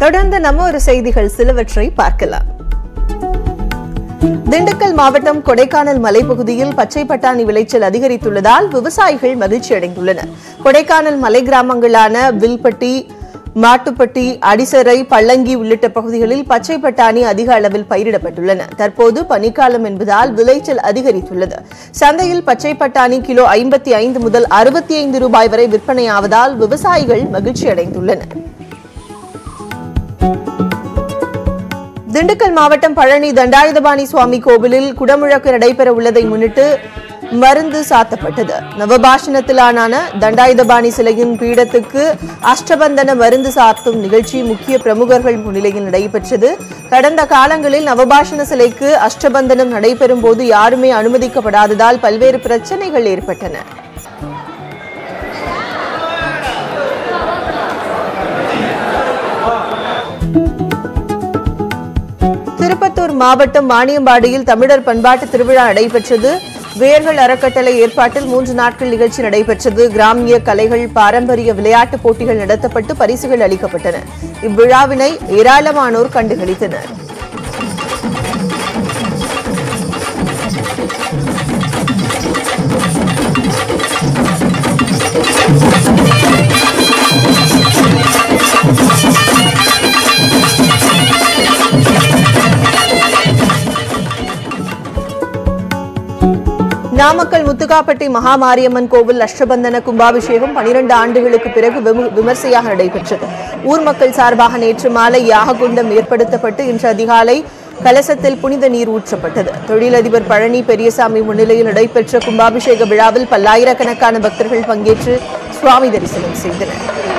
தொடர்ந்து நம்ம ஒரு செய்திகள் சிலவற்றை பார்க்கலாம் திண்டுக்கல் மாவட்டம் கொடைக்கானல் மலைப்பகுதியில் பச்சை பட்டாணி விளைச்சல் அதிகரித்துள்ளதால் விவசாயிகள் மகிழ்ச்சி அடைந்துள்ளனர் கொடைக்கானல் மலை கிராமங்களான வில்பட்டி மாட்டுப்பட்டி அடிசரை பள்ளங்கி உள்ளிட்ட பகுதிகளில் பச்சை பட்டாணி அதிக அளவில் பயிரிடப்பட்டுள்ளன தற்போது பனிக்காலம் என்பதால் விளைச்சல் அதிகரித்துள்ளது சந்தையில் பச்சை பட்டாணி கிலோ ஐம்பத்தி ஐந்து முதல் அறுபத்தி ஐந்து ரூபாய் வரை விற்பனையாவதால் விவசாயிகள் மகிழ்ச்சி அடைந்துள்ளனர் திண்டுக்கல் மாவட்டம் பழனி தண்டாயுதபாணி சுவாமி கோவிலில் குடமுழக்கு நடைபெற உள்ளதை முன்னிட்டு மருந்து சாத்தப்பட்டது நவபாஷணத்திலான தண்டாயுதபாணி சிலையின் பீடத்துக்கு அஷ்டபந்தன மருந்து சாத்தும் நிகழ்ச்சி முக்கிய பிரமுகர்கள் முன்னிலையில் நடைபெற்றது கடந்த காலங்களில் நவபாஷண சிலைக்கு அஷ்டபந்தனம் நடைபெறும் போது யாருமே அனுமதிக்கப்படாததால் பல்வேறு பிரச்சனைகள் ஏற்பட்டன திருப்பத்தூர் மாவட்டம் வாணியம்பாடியில் தமிழர் பண்பாட்டு திருவிழா நடைபெற்றது வேர்கள் அறக்கட்டளை ஏற்பாட்டில் மூன்று நாட்கள் நிகழ்ச்சி நடைபெற்றது கிராமிய கலைகள் பாரம்பரிய விளையாட்டுப் போட்டிகள் நடத்தப்பட்டு பரிசுகள் அளிக்கப்பட்டன இவ்விழாவினை ஏராளமானோர் கண்டுகளித்தனர் நாமக்கல் முத்துக்காப்பட்டி மகாமாரியம்மன் கோவில் அஷ்டபந்தன கும்பாபிஷேகம் பனிரெண்டு ஆண்டுகளுக்கு பிறகு விம- விமர்சையாக நடைபெற்றது ஊர் மக்கள் சார்பாக நேற்று மாலை யாககுண்டம் ஏற்படுத்தப்பட்டு இன்று அதிகாலை கலசத்தில் புனித நீர் ஊற்றப்பட்டது தொழிலதிபர் பழனி பெரியசாமி முன்னிலையில் நடைபெற்ற கும்பாபிஷேக விழாவில் பல்லாயிரக்கணக்கான பக்தர்கள் பங்கேற்று சுவாமி தரிசனம் செய்தனர்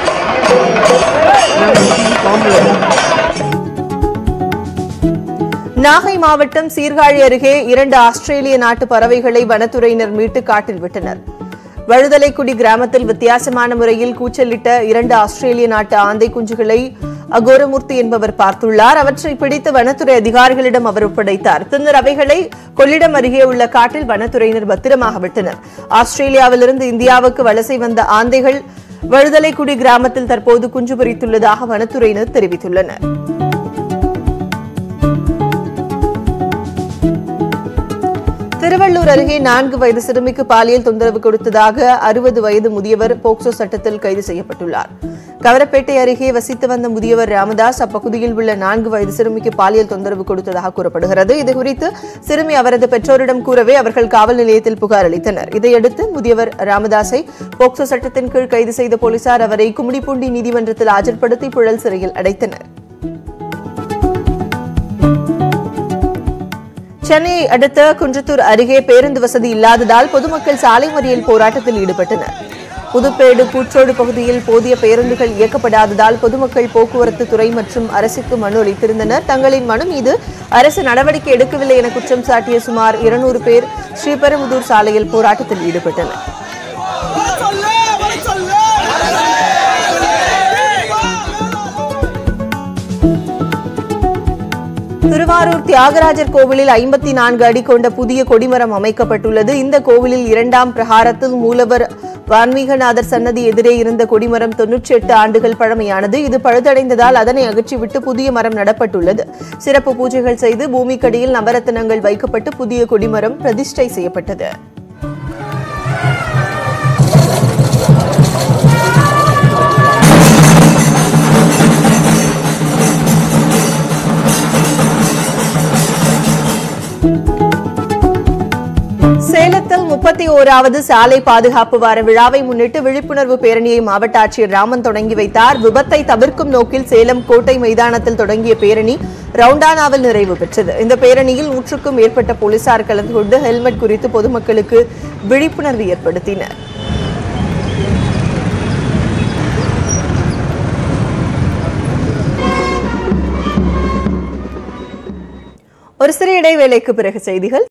நாகை மாவட்டம் சீர்காழி அருகே இரண்டு ஆஸ்திரேலிய நாட்டு பறவைகளை வனத்துறையினர் மீட்டு காட்டில் விட்டனர் வழுதலைக்குடி கிராமத்தில் வித்தியாசமான முறையில் கூச்சலிட்ட இரண்டு ஆஸ்திரேலிய நாட்டு ஆந்தை குஞ்சுகளை அகோரமூர்த்தி என்பவர் பார்த்துள்ளார் அவற்றை பிடித்து வனத்துறை அதிகாரிகளிடம் அவர் ஒப்படைத்தார் பின்னர் அவைகளை கொள்ளிடம் அருகே உள்ள காட்டில் வனத்துறையினர் பத்திரமாக விட்டனர் ஆஸ்திரேலியாவிலிருந்து இந்தியாவுக்கு வலசை வந்த ஆந்தைகள் வழுதலைக்குடி கிராமத்தில் தற்போது குஞ்சு பொரித்துள்ளதாக வனத்துறையினர் தெரிவித்துள்ளனர் திருவள்ளூர் அருகே நான்கு வயது சிறுமிக்கு பாலியல் தொந்தரவு கொடுத்ததாக அறுபது வயது முதியவர் போக்சோ சட்டத்தில் கைது செய்யப்பட்டுள்ளார் கவரப்பேட்டை அருகே வசித்து வந்த முதியவர் ராமதாஸ் அப்பகுதியில் உள்ள நான்கு வயது சிறுமிக்கு பாலியல் தொந்தரவு கொடுத்ததாக கூறப்படுகிறது இதுகுறித்து சிறுமி அவரது பெற்றோரிடம் கூறவே அவர்கள் காவல் நிலையத்தில் புகார் அளித்தனர் இதையடுத்து முதியவர் ராமதாஸை போக்சோ சட்டத்தின் கீழ் கைது செய்த போலீசார் அவரை கும்மிடிப்பூண்டி நீதிமன்றத்தில் ஆஜர்படுத்தி புழல் சிறையில் அடைத்தனர் சென்னையை அடுத்த குன்றத்தூர் அருகே பேருந்து வசதி இல்லாததால் பொதுமக்கள் சாலை மறியல் போராட்டத்தில் ஈடுபட்டனர் புதுப்பேடு கூற்றோடு பகுதியில் போதிய பேருந்துகள் இயக்கப்படாததால் பொதுமக்கள் போக்குவரத்து துறை மற்றும் அரசுக்கு மனு அளித்திருந்தனர் தங்களின் மனு மீது அரசு நடவடிக்கை எடுக்கவில்லை என குற்றம் சாட்டிய சுமார் இருநூறு பேர் ஸ்ரீபெரும்புதூர் சாலையில் போராட்டத்தில் ஈடுபட்டனர் வர சொல்லு வர சொல்லு திருவாரூர் தியாகராஜர் கோவிலில் ஐம்பத்தி நான்கு அடி கொண்ட புதிய கொடிமரம் அமைக்கப்பட்டுள்ளது இந்த கோவிலில் இரண்டாம் பிரகாரத்தில் மூலவர் வான்மீகநாதர் சன்னதி எதிரே இருந்த கொடிமரம் தொன்னூற்றி எட்டு ஆண்டுகள் பழமையானது இது பழுதடைந்ததால் அதனை அகற்றிவிட்டு புதிய மரம் நடப்பட்டுள்ளது சிறப்பு பூஜைகள் செய்து பூமிக்கடியில் நவரத்தினங்கள் வைக்கப்பட்டு புதிய கொடிமரம் பிரதிஷ்டை செய்யப்பட்டது சேலத்தில் முப்பத்தி ஓராவது சாலை பாதுகாப்பு வார விழாவை முன்னிட்டு விழிப்புணர்வு பேரணியை மாவட்ட ஆட்சியர் ராமன் தொடங்கி வைத்தார் விபத்தை தவிர்க்கும் நோக்கில் சேலம் கோட்டை மைதானத்தில் தொடங்கிய பேரணி ரவுண்டானாவில் நிறைவு பெற்றது இந்த பேரணியில் நூற்றுக்கும் மேற்பட்ட போலீசார் கலந்து கொண்டு ஹெல்மெட் குறித்து பொதுமக்களுக்கு விழிப்புணர்வு ஏற்படுத்தினர் ஒரு சிறிய இடைவேளைக்கு பிறகு செய்திகள்